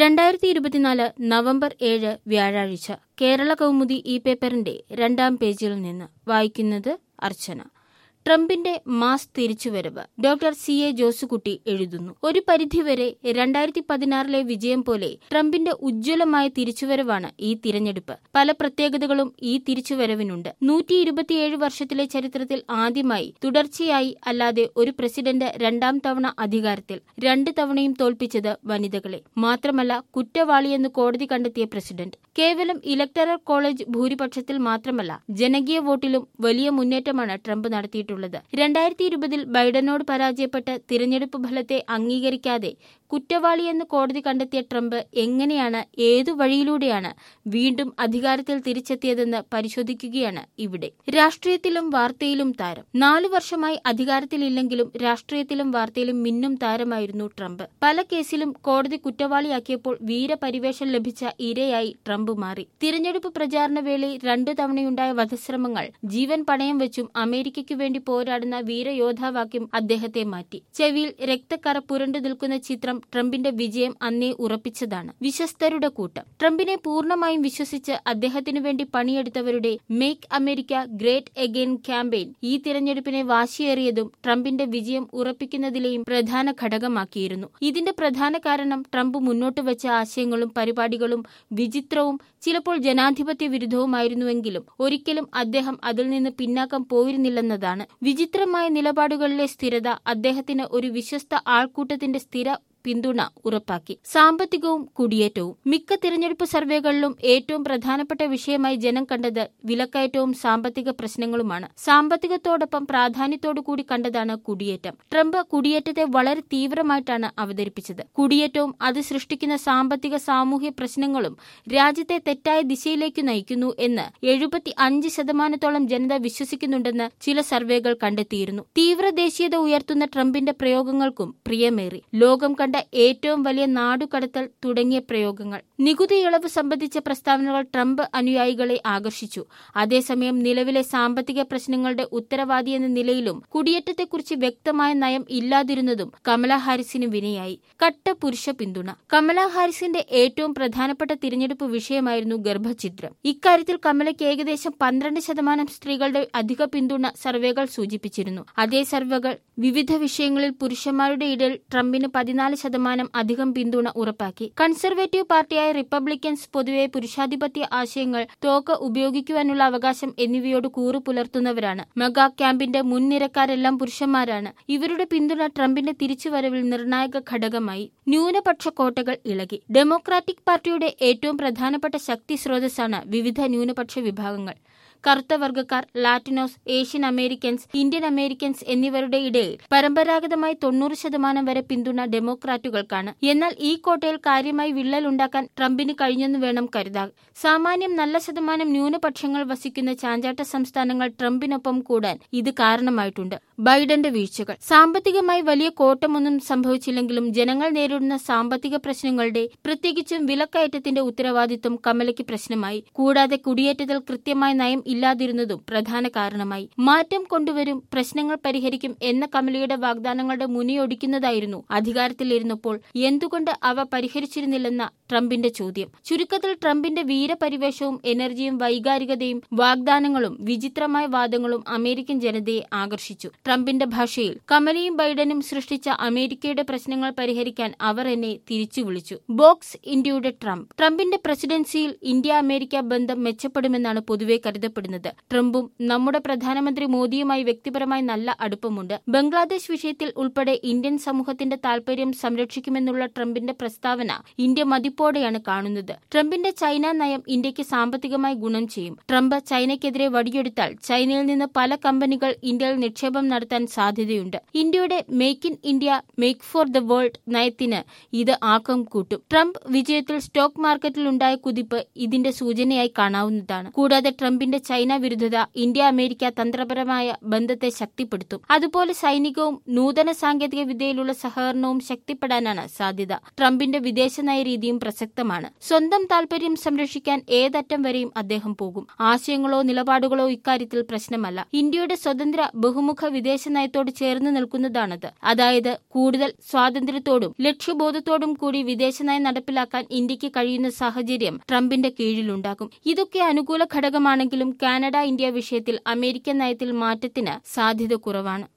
രണ്ടായിരത്തി ഇരുപത്തിനാല് നവംബർ ഏഴ് വ്യാഴാഴ്ച കേരള കൗമുദി ഈ പേപ്പറിന്റെ രണ്ടാം പേജിൽ നിന്ന് വായിക്കുന്നത് അർച്ചന ട്രംപിന്റെ മാസ് തിരിച്ചുവരവ് ഡോക്ടർ സി എ ജോസുകുട്ടി എഴുതുന്നു ഒരു പരിധിവരെ രണ്ടായിരത്തി പതിനാറിലെ വിജയം പോലെ ട്രംപിന്റെ ഉജ്ജ്വലമായ തിരിച്ചുവരവാണ് ഈ തിരഞ്ഞെടുപ്പ് പല പ്രത്യേകതകളും ഈ തിരിച്ചുവരവിനുണ്ട് നൂറ്റി ഇരുപത്തിയേഴ് വർഷത്തിലെ ചരിത്രത്തിൽ ആദ്യമായി തുടർച്ചയായി അല്ലാതെ ഒരു പ്രസിഡന്റ് രണ്ടാം തവണ അധികാരത്തിൽ രണ്ട് തവണയും തോൽപ്പിച്ചത് വനിതകളെ മാത്രമല്ല കുറ്റവാളിയെന്ന് കോടതി കണ്ടെത്തിയ പ്രസിഡന്റ് കേവലം ഇലക്ടറൽ കോളേജ് ഭൂരിപക്ഷത്തിൽ മാത്രമല്ല ജനകീയ വോട്ടിലും വലിയ മുന്നേറ്റമാണ് ട്രംപ് നടത്തിയിട്ടുള്ളത് രണ്ടായിരത്തി ഇരുപതിൽ ബൈഡനോട് പരാജയപ്പെട്ട് തിരഞ്ഞെടുപ്പ് ഫലത്തെ അംഗീകരിക്കാതെ കുറ്റവാളിയെന്ന് കോടതി കണ്ടെത്തിയ ട്രംപ് എങ്ങനെയാണ് ഏതു വഴിയിലൂടെയാണ് വീണ്ടും അധികാരത്തിൽ തിരിച്ചെത്തിയതെന്ന് പരിശോധിക്കുകയാണ് ഇവിടെ രാഷ്ട്രീയത്തിലും വാർത്തയിലും താരം നാലു വർഷമായി അധികാരത്തിലില്ലെങ്കിലും രാഷ്ട്രീയത്തിലും വാർത്തയിലും മിന്നും താരമായിരുന്നു ട്രംപ് പല കേസിലും കോടതി കുറ്റവാളിയാക്കിയപ്പോൾ വീരപരിവേഷം ലഭിച്ച ഇരയായി ട്രംപ് മാറി തിരഞ്ഞെടുപ്പ് പ്രചാരണ വേളയിൽ രണ്ടു തവണയുണ്ടായ വധശ്രമങ്ങൾ ജീവൻ പണയം വെച്ചും അമേരിക്കയ്ക്കു വേണ്ടി പോരാടുന്ന വീരയോദ്ധാവാക്യം അദ്ദേഹത്തെ മാറ്റി ചെവിയിൽ രക്തക്കറ പുരണ്ടു നിൽക്കുന്ന ചിത്രം ട്രംപിന്റെ വിജയം അന്നേ ഉറപ്പിച്ചതാണ് വിശ്വസ്തരുടെ കൂട്ടം ട്രംപിനെ പൂർണ്ണമായും വിശ്വസിച്ച് അദ്ദേഹത്തിനു വേണ്ടി പണിയെടുത്തവരുടെ make America great again campaign ഈ തിരഞ്ഞെടുപ്പിനെ വാശിയേറിയതും ട്രംപിന്റെ വിജയം ഉറപ്പിക്കുന്നതിലെയും പ്രധാന ഘടകമാക്കിയിരുന്നു ഇതിന്റെ പ്രധാന കാരണം ട്രംപ് മുന്നോട്ട് വെച്ച ആശയങ്ങളും പരിപാടികളും വിചിത്രവും ചിലപ്പോൾ ജനാധിപത്യ വിരുദ്ധവുമായിരുന്നുവെങ്കിലും ഒരിക്കലും അദ്ദേഹം അതിൽ നിന്ന് പിന്നാക്കം പോയിരുന്നില്ലെന്നതാണ് വിചിത്രമായ നിലപാടുകളിലെ സ്ഥിരത അദ്ദേഹത്തിന് ഒരു വിശ്വസ്ത ആൾക്കൂട്ടത്തിന്റെ സ്ഥിര പിന്തുണ ഉറപ്പാക്കി സാമ്പത്തികവും കുടിയേറ്റവും മിക്ക തിരഞ്ഞെടുപ്പ് സർവേകളിലും ഏറ്റവും പ്രധാനപ്പെട്ട വിഷയമായി ജനം കണ്ടത് വിലക്കയറ്റവും സാമ്പത്തിക പ്രശ്നങ്ങളുമാണ് സാമ്പത്തികത്തോടൊപ്പം പ്രാധാന്യത്തോടു കൂടി കണ്ടതാണ് കുടിയേറ്റം ട്രംപ് കുടിയേറ്റത്തെ വളരെ തീവ്രമായിട്ടാണ് അവതരിപ്പിച്ചത് കുടിയേറ്റവും അത് സൃഷ്ടിക്കുന്ന സാമ്പത്തിക സാമൂഹ്യ പ്രശ്നങ്ങളും രാജ്യത്തെ തെറ്റായ ദിശയിലേക്ക് നയിക്കുന്നു എന്ന് എഴുപത്തി അഞ്ച് ശതമാനത്തോളം ജനത വിശ്വസിക്കുന്നുണ്ടെന്ന് ചില സർവേകൾ കണ്ടെത്തിയിരുന്നു തീവ്ര ദേശീയത ഉയർത്തുന്ന ട്രംപിന്റെ പ്രയോഗങ്ങൾക്കും പ്രിയമേറി ലോകം കണ്ട ഏറ്റവും വലിയ നാടുകടത്തൽ തുടങ്ങിയ പ്രയോഗങ്ങൾ നികുതി ഇളവ് സംബന്ധിച്ച പ്രസ്താവനകൾ ട്രംപ് അനുയായികളെ ആകർഷിച്ചു അതേസമയം നിലവിലെ സാമ്പത്തിക പ്രശ്നങ്ങളുടെ ഉത്തരവാദിയെന്ന നിലയിലും കുടിയേറ്റത്തെക്കുറിച്ച് വ്യക്തമായ നയം ഇല്ലാതിരുന്നതും കമല ഹാരിസിന് വിനയായി കട്ട പുരുഷ പിന്തുണ കമല ഹാരിസിന്റെ ഏറ്റവും പ്രധാനപ്പെട്ട തിരഞ്ഞെടുപ്പ് വിഷയമായിരുന്നു ഗർഭഛിദ്രം ഇക്കാര്യത്തിൽ കമലയ്ക്ക് ഏകദേശം പന്ത്രണ്ട് ശതമാനം സ്ത്രീകളുടെ അധിക പിന്തുണ സർവേകൾ സൂചിപ്പിച്ചിരുന്നു അതേ സർവേകൾ വിവിധ വിഷയങ്ങളിൽ പുരുഷന്മാരുടെ ഇടയിൽ ട്രംപിന് പതിനാല് ശതമാനം അധികം പിന്തുണ ഉറപ്പാക്കി കൺസർവേറ്റീവ് പാർട്ടിയായ റിപ്പബ്ലിക്കൻസ് പൊതുവെ പുരുഷാധിപത്യ ആശയങ്ങൾ തോക്ക് ഉപയോഗിക്കുവാനുള്ള അവകാശം എന്നിവയോട് കൂറു പുലർത്തുന്നവരാണ് മെഗാ ക്യാമ്പിന്റെ മുൻനിരക്കാരെല്ലാം പുരുഷന്മാരാണ് ഇവരുടെ പിന്തുണ ട്രംപിന്റെ തിരിച്ചുവരവിൽ നിർണായക ഘടകമായി ന്യൂനപക്ഷ കോട്ടകൾ ഇളകി ഡെമോക്രാറ്റിക് പാർട്ടിയുടെ ഏറ്റവും പ്രധാനപ്പെട്ട ശക്തി സ്രോതസ്സാണ് വിവിധ ന്യൂനപക്ഷ വിഭാഗങ്ങൾ കറുത്ത വർഗ്ഗക്കാർ Latinos Asian Americans Indian Americans എന്നിവരുടെ ഇടയിൽ പരമ്പരാഗതമായി തൊണ്ണൂറ് ശതമാനം വരെ പിന്തുണ ഡെമോക്രാറ്റുകൾക്കാണ് എന്നാൽ ഈ കോട്ടയിൽ കാര്യമായി വിള്ളലുണ്ടാക്കാൻ ട്രംപിന് കഴിഞ്ഞെന്ന് വേണം കരുതാൻ സാമാന്യം നല്ല ശതമാനം ന്യൂനപക്ഷങ്ങൾ വസിക്കുന്ന ചാഞ്ചാട്ട സംസ്ഥാനങ്ങൾ ട്രംപിനൊപ്പം കൂടാൻ ഇത് കാരണമായിട്ടുണ്ട് ബൈഡന്റെ വീഴ്ചകൾ സാമ്പത്തികമായി വലിയ കോട്ടമൊന്നും സംഭവിച്ചില്ലെങ്കിലും ജനങ്ങൾ നേരിടുന്ന സാമ്പത്തിക പ്രശ്നങ്ങളുടെ പ്രത്യേകിച്ചും വിലക്കയറ്റത്തിന്റെ ഉത്തരവാദിത്വം കമലയ്ക്ക് പ്രശ്നമായി കൂടാതെ കുടിയേറ്റത്തിൽ കൃത്യമായ നയം ഇല്ലാതിരുന്നതും പ്രധാന കാരണമായി മാറ്റം കൊണ്ടുവരും പ്രശ്നങ്ങൾ പരിഹരിക്കും എന്ന കമലയുടെ വാഗ്ദാനങ്ങളുടെ മുനിയൊടിക്കുന്നതായിരുന്നു അധികാരത്തിലിരുന്നപ്പോൾ എന്തുകൊണ്ട് അവ പരിഹരിച്ചിരുന്നില്ലെന്ന ട്രംപിന്റെ ചോദ്യം ചുരുക്കത്തിൽ ട്രംപിന്റെ വീരപരിവേഷവും എനർജിയും വൈകാരികതയും വാഗ്ദാനങ്ങളും വിചിത്രമായ വാദങ്ങളും അമേരിക്കൻ ജനതയെ ആകർഷിച്ചു ട്രംപിന്റെ ഭാഷയിൽ കമലയും ബൈഡനും സൃഷ്ടിച്ച അമേരിക്കയുടെ പ്രശ്നങ്ങൾ പരിഹരിക്കാൻ അവർ എന്നെ തിരിച്ചു വിളിച്ചു ബോക്സ് ഇന്ത്യയുടെ ട്രംപ് ട്രംപിന്റെ പ്രസിഡൻസിയിൽ ഇന്ത്യ അമേരിക്ക ബന്ധം മെച്ചപ്പെടുമെന്നാണ് പൊതുവെ കരുതപ്പെടുന്നത് ട്രംപും നമ്മുടെ പ്രധാനമന്ത്രി മോദിയുമായി വ്യക്തിപരമായി നല്ല അടുപ്പമുണ്ട് ബംഗ്ലാദേശ് വിഷയത്തിൽ ഉൾപ്പെടെ ഇന്ത്യൻ സമൂഹത്തിന്റെ താൽപര്യം സംരക്ഷിക്കുമെന്നുള്ള ട്രംപിന്റെ പ്രസ്താവന ഇന്ത്യ മതിപ്പോടെയാണ് കാണുന്നത് ട്രംപിന്റെ ചൈന നയം ഇന്ത്യക്ക് സാമ്പത്തികമായി ഗുണം ചെയ്യും ട്രംപ് ചൈനയ്ക്കെതിരെ വടിയെടുത്താൽ ചൈനയിൽ നിന്ന് പല കമ്പനികൾ ഇന്ത്യയിൽ നിക്ഷേപം നടത്താൻ സാധ്യതയുണ്ട് ഇന്ത്യയുടെ make in India make for the world നയത്തിന് ഇത് ആക്കം കൂട്ടും ട്രംപ് വിജയത്തിൽ സ്റ്റോക്ക് മാർക്കറ്റിൽ ഉണ്ടായ കുതിപ്പ് ഇതിന്റെ സൂചനയായി കാണാവുന്നതാണ് കൂടാതെ ട്രംപിന്റെ ചൈന വിരുദ്ധത ഇന്ത്യ അമേരിക്ക തന്ത്രപരമായ ബന്ധത്തെ ശക്തിപ്പെടുത്തും അതുപോലെ സൈനികവും നൂതന സാങ്കേതിക വിദ്യയിലുള്ള സഹകരണവും ശക്തിപ്പെടാനാണ് സാധ്യത ട്രംപിന്റെ വിദേശ നയ രീതിയും പ്രസക്തമാണ് സ്വന്തം താൽപര്യം സംരക്ഷിക്കാൻ ഏതറ്റം വരെയും അദ്ദേഹം പോകും ആശയങ്ങളോ നിലപാടുകളോ ഇക്കാര്യത്തിൽ പ്രശ്നമല്ല ഇന്ത്യയുടെ സ്വതന്ത്ര ബഹുമുഖ വിദേശ നയത്തോട് ചേർന്ന് നിൽക്കുന്നതാണത് അതായത് കൂടുതൽ സ്വാതന്ത്ര്യത്തോടും ലക്ഷ്യബോധത്തോടും കൂടി വിദേശനയം നടപ്പിലാക്കാൻ ഇന്ത്യക്ക് കഴിയുന്ന സാഹചര്യം ട്രംപിന്റെ കീഴിലുണ്ടാകും ഇതൊക്കെ അനുകൂല ഘടകമാണെങ്കിലും കാനഡ ഇന്ത്യ വിഷയത്തിൽ അമേരിക്കൻ നയത്തിൽ മാറ്റത്തിന് സാധ്യത കുറവാണ്